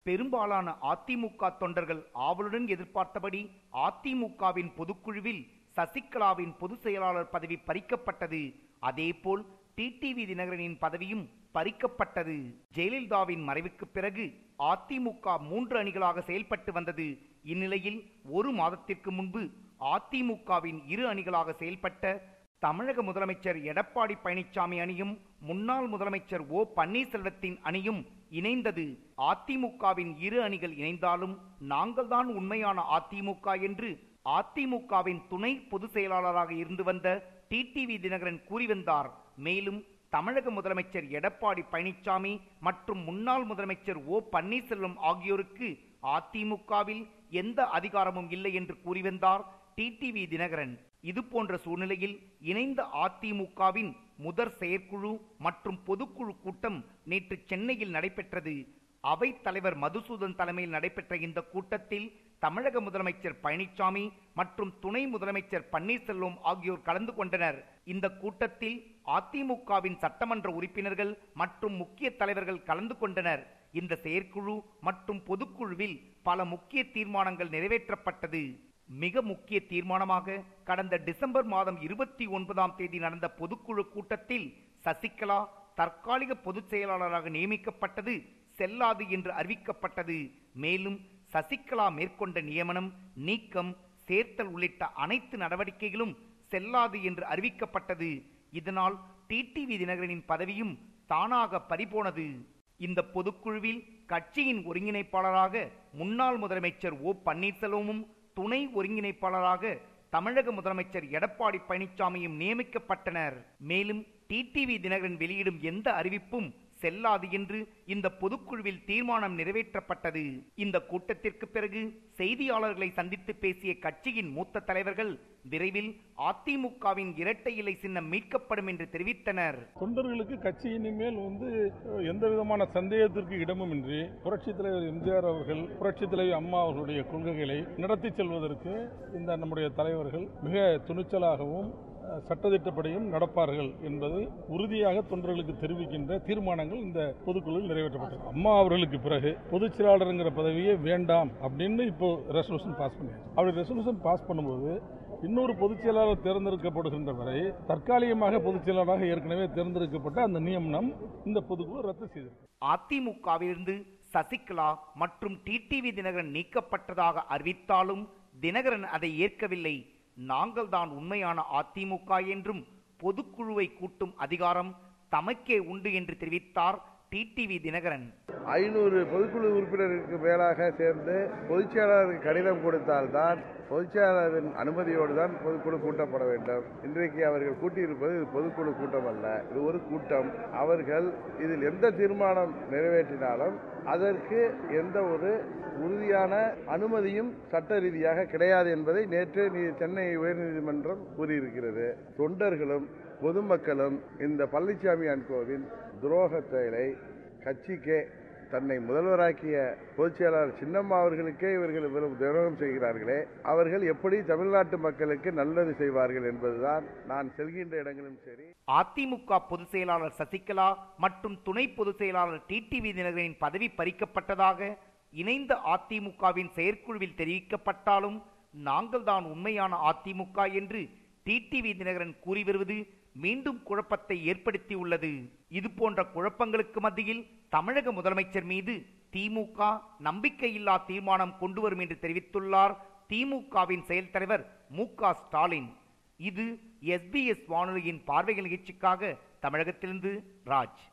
பெரும்பாலான அதிமுக தொண்டர்கள் ஆவலுடன் எதிர்பார்த்தபடி அதிமுகவின் பொதுக்குழுவில் சசிகலாவின் பொதுச் செயலாளர் பதவி பறிக்கப்பட்டது அதேபோல் டிடிவி தினகரனின் பதவியும் பறிக்கப்பட்டது ஜெயலலிதாவின் மறைவுக்கு பிறகு அதிமுக மூன்று அணிகளாக செயல்பட்டு வந்தது இந்நிலையில் ஒரு மாதத்திற்கு முன்பு அதிமுகவின் இரு அணிகளாக செயல்பட்ட தமிழக முதலமைச்சர் எடப்பாடி பழனிசாமி அணியும் முன்னாள் முதலமைச்சர் ஓ பன்னீர்செல்வத்தின் அணியும் இணைந்தது அதிமுகவின் இரு அணிகள் இணைந்தாலும் நாங்கள்தான் உண்மையான அதிமுக என்று அதிமுகவின் துணை பொதுச் செயலாளராக இருந்து வந்த டிடிவி தினகரன் கூறி வந்தார் மேலும் தமிழக முதலமைச்சர் எடப்பாடி பழனிசாமி மற்றும் முன்னாள் முதலமைச்சர் ஓ பன்னீர்செல்வம் ஆகியோருக்கு அதிமுகவில் எந்த அதிகாரமும் இல்லை என்று கூறி வந்தார் டிடிவி தினகரன் இது போன்ற சூழ்நிலையில் இணைந்த அதிமுகவின் முதற் செயற்குழு மற்றும் பொதுக்குழு கூட்டம் நேற்று சென்னையில் நடைபெற்றது அவைத் தலைவர் மதுசூதன் தலைமையில் நடைபெற்ற இந்த கூட்டத்தில் தமிழக முதலமைச்சர் பழனிசாமி மற்றும் துணை முதலமைச்சர் பன்னீர்செல்வம் ஆகியோர் கலந்து கொண்டனர் இந்த கூட்டத்தில் அதிமுகவின் சட்டமன்ற உறுப்பினர்கள் மற்றும் முக்கிய தலைவர்கள் கலந்து கொண்டனர் இந்த செயற்குழு மற்றும் பொதுக்குழுவில் பல முக்கிய தீர்மானங்கள் நிறைவேற்றப்பட்டது மிக முக்கிய தீர்மானமாக கடந்த டிசம்பர் மாதம் இருபத்தி ஒன்பதாம் தேதி நடந்த பொதுக்குழு கூட்டத்தில் சசிகலா தற்காலிக பொதுச் செயலாளராக நியமிக்கப்பட்டது செல்லாது என்று அறிவிக்கப்பட்டது மேலும் சசிகலா மேற்கொண்ட நியமனம் நீக்கம் சேர்த்தல் உள்ளிட்ட அனைத்து நடவடிக்கைகளும் செல்லாது என்று அறிவிக்கப்பட்டது இதனால் டிடிவி தினகரனின் பதவியும் தானாக பறிபோனது இந்த பொதுக்குழுவில் கட்சியின் ஒருங்கிணைப்பாளராக முன்னாள் முதலமைச்சர் ஓ பன்னீர்செல்வமும் துணை ஒருங்கிணைப்பாளராக தமிழக முதலமைச்சர் எடப்பாடி பழனிசாமியும் நியமிக்கப்பட்டனர் மேலும் டிடிவி தினகரன் வெளியிடும் எந்த அறிவிப்பும் செல்லாது என்று இந்த பொதுக்குழுவில் தீர்மானம் நிறைவேற்றப்பட்டது இந்த கூட்டத்திற்கு பிறகு செய்தியாளர்களை சந்தித்து பேசிய கட்சியின் மூத்த தலைவர்கள் விரைவில் அதிமுகவின் இரட்டை இலை சின்னம் மீட்கப்படும் என்று தெரிவித்தனர் தொண்டர்களுக்கு கட்சியின் மேல் வந்து எந்த விதமான சந்தேகத்திற்கு இடமுமின்றி புரட்சித் தலைவர் எம்ஜிஆர் அவர்கள் புரட்சித் தலைவர் அம்மா அவர்களுடைய கொள்கைகளை நடத்தி செல்வதற்கு இந்த நம்முடைய தலைவர்கள் மிக துணிச்சலாகவும் அஹ், சட்டதிட்டப்படியும் நடப்பார்கள் என்பது உறுதியாக தொண்டர்களுக்கு தெரிவிக்கின்ற தீர்மானங்கள் இந்த பொதுக்குழுவில் நிறைவேற்றப்பட்டது அம்மா அவர்களுக்கு பிறகு பொதுச் செயலாளருங்கிற பதவியே வேண்டாம் அப்படின்னு இப்போ ரெசல்யூஷன் பாஸ் பண்ணியாச்சு அப்படி ரெசல்யூஷன் பாஸ் பண்ணும்போது இன்னொரு பொதுச் செயலாளர் தேர்ந்தெடுக்கப்படுகின்ற வரை தற்காலிகமாக பொதுச் செயலாளராக ஏற்கனவே தேர்ந்தெடுக்கப்பட்ட அந்த நியமனம் இந்த பொதுக்குழு ரத்து செய்திருக்கு அதிமுகவிலிருந்து சசிகலா மற்றும் டிடிவி தினகரன் நீக்கப்பட்டதாக அறிவித்தாலும் தினகரன் அதை ஏற்கவில்லை நாங்கள் தான் உண்மையான அதிமுக என்றும் பொதுக்குழுவை கூட்டும் அதிகாரம் தமக்கே உண்டு என்று தெரிவித்தார் டிடிவி தினகரன் ஐநூறு பொதுக்குழு உறுப்பினருக்கு மேலாக சேர்ந்து பொதுச் செயலாளருக்கு கடிதம் கொடுத்தால்தான் பொதுச் செயலாளரின் அனுமதியோடு தான் பொதுக்குழு கூட்டப்பட வேண்டும் இன்றைக்கு அவர்கள் கூட்டியிருப்பது இது பொதுக்குழு கூட்டம் அல்ல இது ஒரு கூட்டம் அவர்கள் இதில் எந்த தீர்மானம் நிறைவேற்றினாலும் அதற்கு எந்த ஒரு உறுதியான அனுமதியும் சட்ட ரீதியாக கிடையாது என்பதை நேற்று நீ- சென்னை உயர்நீதிமன்றம் கூறியிருக்கிறது தொண்டர்களும் பொதுமக்களும் இந்த பழனிசாமி அன்கோவின் துரோக செயலை கட்சிக்கே தன்னை முதல்வராக்கிய பொதுச் செயலாளர் சின்னம்மா அவர்களுக்கே இவர்கள் இவ்வளவு துரோகம் செய்கிறார்களே அவர்கள் எப்படி தமிழ்நாட்டு மக்களுக்கு நல்லது செய்வார்கள் என்பதுதான் நான் செல்கின்ற இடங்களும் சரி அதிமுக பொதுச் செயலாளர் சசிகலா மற்றும் துணை பொதுச் செயலாளர் டிடிவி தினகரனின் பதவி பறிக்கப்பட்டதாக இணைந்த அதிமுகவின் செயற்குழுவில் தெரிவிக்கப்பட்டாலும் நாங்கள் தான் உண்மையான அதிமுக என்று டிடிவி தினகரன் கூறி வருவது மீண்டும் குழப்பத்தை ஏற்படுத்தியுள்ளது இது போன்ற குழப்பங்களுக்கு மத்தியில் தமிழக முதலமைச்சர் மீது திமுக நம்பிக்கையில்லா தீர்மானம் கொண்டு வரும் என்று தெரிவித்துள்ளார் திமுகவின் செயல் தலைவர் மு க ஸ்டாலின் இது எஸ்பிஎஸ் வானொலியின் பார்வைகள் நிகழ்ச்சிக்காக தமிழகத்திலிருந்து ராஜ்